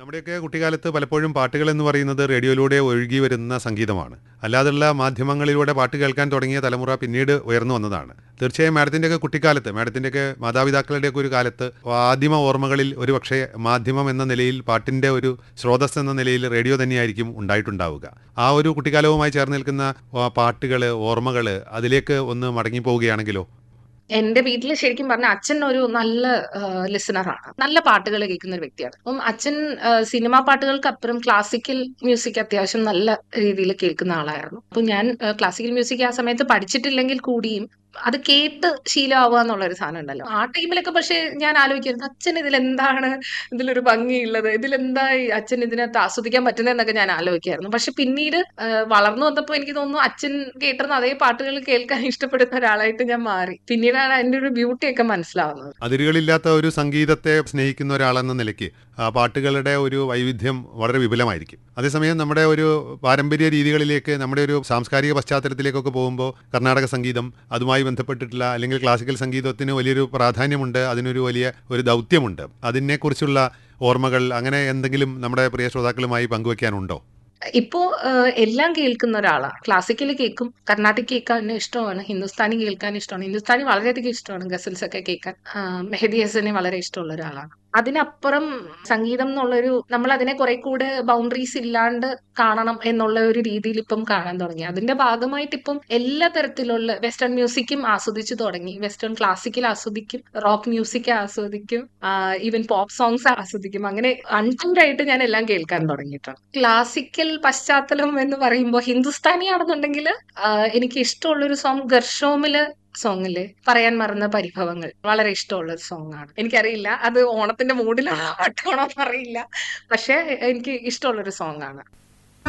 നമ്മുടെയൊക്കെ കുട്ടിക്കാലത്ത് പലപ്പോഴും പാട്ടുകൾ എന്ന് പറയുന്നത് റേഡിയോയിലൂടെ ഒഴുകി വരുന്ന സംഗീതമാണ് അല്ലാതെയുള്ള മാധ്യമങ്ങളിലൂടെ പാട്ട് കേൾക്കാൻ തുടങ്ങിയ തലമുറ പിന്നീട് ഉയർന്നു വന്നതാണ് തീർച്ചയായും മാഡത്തിൻ്റെയൊക്കെ കുട്ടിക്കാലത്ത് മാഡത്തിൻ്റെയൊക്കെ മാതാപിതാക്കളുടെയൊക്കെ ഒരു കാലത്ത് ആദിമ ഓർമ്മകളിൽ ഒരു പക്ഷേ മാധ്യമം എന്ന നിലയിൽ പാട്ടിൻ്റെ ഒരു സ്രോതസ് എന്ന നിലയിൽ റേഡിയോ തന്നെയായിരിക്കും ഉണ്ടായിട്ടുണ്ടാവുക ആ ഒരു കുട്ടിക്കാലവുമായി ചേർന്ന് നിൽക്കുന്ന പാട്ടുകൾ ഓർമ്മകൾ അതിലേക്ക് ഒന്ന് മടങ്ങിപ്പോവുകയാണെങ്കിലോ എന്റെ വീട്ടിൽ ശരിക്കും പറഞ്ഞ അച്ഛൻ ഒരു നല്ല ലിസണറാണ് നല്ല പാട്ടുകൾ കേൾക്കുന്ന ഒരു വ്യക്തിയാണ് അപ്പം അച്ഛൻ സിനിമാ പാട്ടുകൾക്ക് അപ്പുറം ക്ലാസിക്കൽ മ്യൂസിക് അത്യാവശ്യം നല്ല രീതിയിൽ കേൾക്കുന്ന ആളായിരുന്നു അപ്പൊ ഞാൻ ക്ലാസിക്കൽ മ്യൂസിക് ആ സമയത്ത് പഠിച്ചിട്ടില്ലെങ്കിൽ കൂടിയും അത് കേട്ട് ശീലമാവുക എന്നുള്ള ഒരു സാധനം ഉണ്ടല്ലോ ആ ടൈമിലൊക്കെ പക്ഷെ ഞാൻ ആലോചിക്കുന്നത് അച്ഛൻ ഇതിലെന്താണ് ഇതിലൊരു ഭംഗിയുള്ളത് ഇതിലെന്താ ഈ അച്ഛൻ ഇതിനകത്ത് ആസ്വദിക്കാൻ പറ്റുന്നതെന്നൊക്കെ ഞാൻ ആലോചിക്കായിരുന്നു പക്ഷെ പിന്നീട് ആ, വളർന്നു വന്നപ്പോൾ എനിക്ക് തോന്നുന്നു അച്ഛൻ കേട്ടിരുന്ന അതേ പാട്ടുകൾ കേൾക്കാൻ ഇഷ്ടപ്പെടുന്ന ഒരാളായിട്ട് ഞാൻ മാറി പിന്നീടാണ് അതിന്റെ ഒരു ബ്യൂട്ടിയൊക്കെ മനസ്സിലാവുന്നത് അതിരുകളില്ലാത്ത ഒരു സംഗീതത്തെ സ്നേഹിക്കുന്ന ഒരാളെന്ന നിലയ്ക്ക് ആ പാട്ടുകളുടെ ഒരു വൈവിധ്യം വളരെ വിപുലമായിരിക്കും അതേസമയം നമ്മുടെ ഒരു പാരമ്പര്യ രീതികളിലേക്ക് നമ്മുടെ ഒരു സാംസ്കാരിക പശ്ചാത്തലത്തിലേക്കൊക്കെ പോകുമ്പോൾ കർണാടക സംഗീതം അതുമായി ബന്ധപ്പെട്ടിട്ടുള്ള അല്ലെങ്കിൽ ക്ലാസിക്കൽ സംഗീതത്തിന് വലിയൊരു പ്രാധാന്യമുണ്ട് അതിനൊരു വലിയ ഒരു ദൗത്യമുണ്ട് അതിനെക്കുറിച്ചുള്ള ഓർമ്മകൾ അങ്ങനെ എന്തെങ്കിലും നമ്മുടെ പ്രിയ ശ്രോതാക്കളുമായി പങ്കുവയ്ക്കാനുണ്ടോ ഇപ്പോ ആഹ്, എല്ലാം കേൾക്കുന്ന ഒരാളാണ് ക്ലാസിക്കൽ കേൾക്കും കർണാട്ടിക് കേൾക്കാൻ ഇഷ്ടമാണ് ഹിന്ദുസ്ഥാനി കേൾക്കാൻ ഇഷ്ടമാണ് ഹിന്ദുസ്ഥാനി വളരെയധികം ഇഷ്ടമാണ് ഗസൽസ് ഒക്കെ കേൾക്കാൻ ആഹ്, മെഹദി ഹസനെ വളരെ ഇഷ്ടമുള്ള ഒരാളാണ് അതിനപ്പുറം സംഗീതം എന്നുള്ളൊരു നമ്മൾ അതിനെ കുറെ കൂടെ ബൗണ്ടറീസ് ഇല്ലാണ്ട് കാണണം എന്നുള്ള ഒരു രീതിയിൽ ഇപ്പം കാണാൻ തുടങ്ങി അതിന്റെ ഭാഗമായിട്ട് ഇപ്പം എല്ലാ തരത്തിലുള്ള വെസ്റ്റേൺ മ്യൂസിക്കും ആസ്വദിച്ചു തുടങ്ങി വെസ്റ്റേൺ ക്ലാസിക്കൽ ആസ്വദിക്കും റോക്ക് മ്യൂസിക് ആസ്വദിക്കും ഈവൻ പോപ്പ് സോങ്സ് ആസ്വദിക്കും അങ്ങനെ അൺടൈംഡ് ആയിട്ട് ഞാൻ എല്ലാം കേൾക്കാൻ തുടങ്ങിയിട്ടുണ്ട് ക്ലാസിക്കൽ പശ്ചാത്തലം എന്ന് പറയുമ്പോൾ ഹിന്ദുസ്ഥാനി ആണെന്നുണ്ടെങ്കിൽ എനിക്ക് ഇഷ്ടമുള്ളൊരു സോങ് ഗർഷോമില് സോങ്ങില് പറയാൻ മറന്ന പരിഭവങ്ങൾ വളരെ ഇഷ്ടമുള്ള ഒരു സോങ് ആണ് എനിക്കറിയില്ല അത് ഓണത്തിന്റെ മൂഡിലാണോ പാട്ടാണോ എന്നറിയില്ല പക്ഷെ എനിക്ക് ഇഷ്ടമുള്ളൊരു സോങ് ആണ്